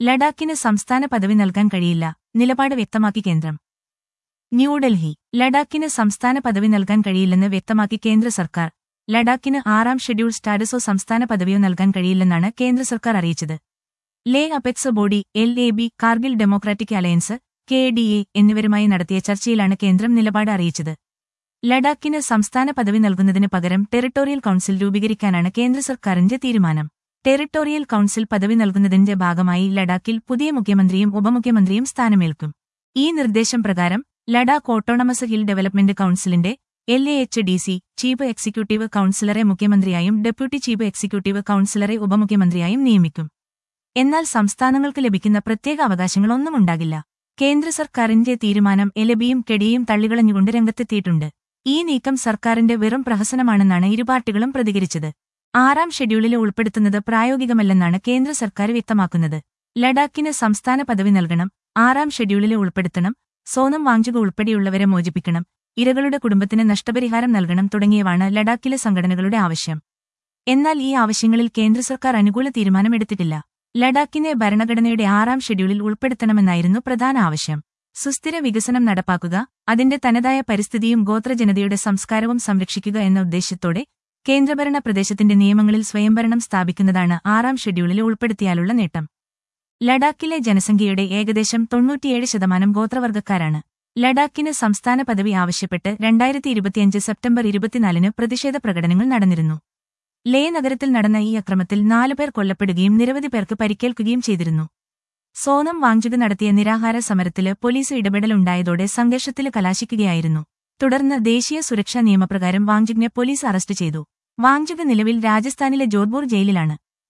ലഡാക്കിന് സംസ്ഥാന പദവി നൽകാൻ കഴിയില്ല നിലപാട് വ്യക്തമാക്കി കേന്ദ്രം ന്യൂഡൽഹി ലഡാക്കിന് സംസ്ഥാന പദവി നൽകാൻ കഴിയില്ലെന്ന് വ്യക്തമാക്കി കേന്ദ്ര സർക്കാർ ലഡാക്കിന് ആറാം ഷെഡ്യൂൾ സ്റ്റാറ്റസോ സംസ്ഥാന പദവിയോ നൽകാൻ കഴിയില്ലെന്നാണ് കേന്ദ്ര സർക്കാർ അറിയിച്ചത് Leh apex body L A B Kargil Democratic Alliance K D A എന്നിവരുമായി നടത്തിയ ചർച്ചയിലാണ് കേന്ദ്രം നിലപാട് അറിയിച്ചത് ലഡാക്കിന് സംസ്ഥാന പദവി നൽകുന്നതിന് പകരം ടെറിട്ടോറിയൽ കൌൺസിൽ രൂപീകരിക്കാനാണ് കേന്ദ്ര സർക്കാരിന്റെ തീരുമാനം ടെറിട്ടോറിയൽ കൌൺസിൽ പദവി നൽകുന്നതിന്റെ ഭാഗമായി ലഡാക്കിൽ പുതിയ മുഖ്യമന്ത്രിയും ഉപമുഖ്യമന്ത്രിയും സ്ഥാനമേൽക്കും ഈ നിർദ്ദേശം പ്രകാരം ലഡാക്ക് ഓട്ടോണമസ് ഹിൽ ഡെവലപ്മെന്റ് കൌൺസിലിന്റെ L A H D C chief executive കൌൺസിലറെ മുഖ്യമന്ത്രിയായും ഡെപ്യൂട്ടി ചീഫ് എക്സിക്യൂട്ടീവ് കൌൺസിലറെ ഉപമുഖ്യമന്ത്രിയായും നിയമിക്കും എന്നാൽ സംസ്ഥാനങ്ങൾക്ക് ലഭിക്കുന്ന പ്രത്യേക അവകാശങ്ങളൊന്നും ഉണ്ടാകില്ല കേന്ദ്ര സർക്കാരിന്റെ തീരുമാനം എലബിയും കെടിയും തള്ളികളഞ്ഞുകൊണ്ട് രംഗത്തെത്തിയിട്ടുണ്ട് ഈ നീക്കം സർക്കാരിന്റെ വെറും പ്രഹസനമാണെന്നാണ് ഇരു പാർട്ടികളും പ്രതികരിച്ചത് ആറാം ഷെഡ്യൂളിൽ ഉൾപ്പെടുത്തുന്നത് പ്രായോഗികമല്ലെന്നാണ് കേന്ദ്ര സർക്കാർ വ്യക്തമാക്കുന്നത് ലഡാക്കിന് സംസ്ഥാന പദവി നൽകണം ആറാം ഷെഡ്യൂളിൽ ഉൾപ്പെടുത്തണം സോനം വാങ്ചുക ഉൾപ്പെടെയുള്ളവരെ മോചിപ്പിക്കണം ഇരകളുടെ കുടുംബത്തിന് നഷ്ടപരിഹാരം നൽകണം തുടങ്ങിയവാണ് ലഡാക്കിലെ സംഘടനകളുടെ ആവശ്യം എന്നാൽ ഈ ആവശ്യങ്ങളിൽ കേന്ദ്ര സർക്കാർ അനുകൂല തീരുമാനമെടുത്തിട്ടില്ല ലഡാക്കിനെ ഭരണഘടനയുടെ ആറാം ഷെഡ്യൂളിൽ ഉൾപ്പെടുത്തണമെന്നായിരുന്നു പ്രധാന ആവശ്യം സുസ്ഥിര വികസനം നടപ്പാക്കുക അതിന്റെ തനതായ പരിസ്ഥിതിയും ഗോത്രജനതയുടെ സംസ്കാരവും സംരക്ഷിക്കുക എന്ന ഉദ്ദേശ്യത്തോടെ കേന്ദ്രഭരണ പ്രദേശത്തിന്റെ നിയമങ്ങളിൽ സ്വയംഭരണം സ്ഥാപിക്കുന്നതാണ് ആറാം ഷെഡ്യൂളിൽ ഉൾപ്പെടുത്തിയാലുള്ള നേട്ടം ലഡാക്കിലെ ജനസംഖ്യയുടെ ഏകദേശം തൊണ്ണൂറ്റിയേഴ് ശതമാനം ഗോത്രവർഗ്ഗക്കാരാണ് ലഡാക്കിന് സംസ്ഥാന പദവി ആവശ്യപ്പെട്ട് രണ്ടായിരത്തി ഇരുപത്തിയഞ്ച് സെപ്റ്റംബർ ഇരുപത്തിനാലിന് പ്രതിഷേധ പ്രകടനങ്ങൾ നടന്നിരുന്നു ലേ നഗരത്തിൽ നടന്ന ഈ അക്രമത്തിൽ നാലുപേർ കൊല്ലപ്പെടുകയും നിരവധി പേർക്ക് പരിക്കേൽക്കുകയും ചെയ്തിരുന്നു സോനം വാങ്ചുക നടത്തിയ നിരാഹാര സമരത്തില് പോലീസ് ഇടപെടലുണ്ടായതോടെ സംഘർഷത്തിൽ കലാശിക്കുകയായിരുന്നു തുടർന്ന് ദേശീയ സുരക്ഷാ നിയമപ്രകാരം വാങ്ചുകിനെ പോലീസ് അറസ്റ്റ് ചെയ്തു വാങ്ചുക നിലവിൽ രാജസ്ഥാനിലെ ജോധ്പൂർ ജയിലിലാണ്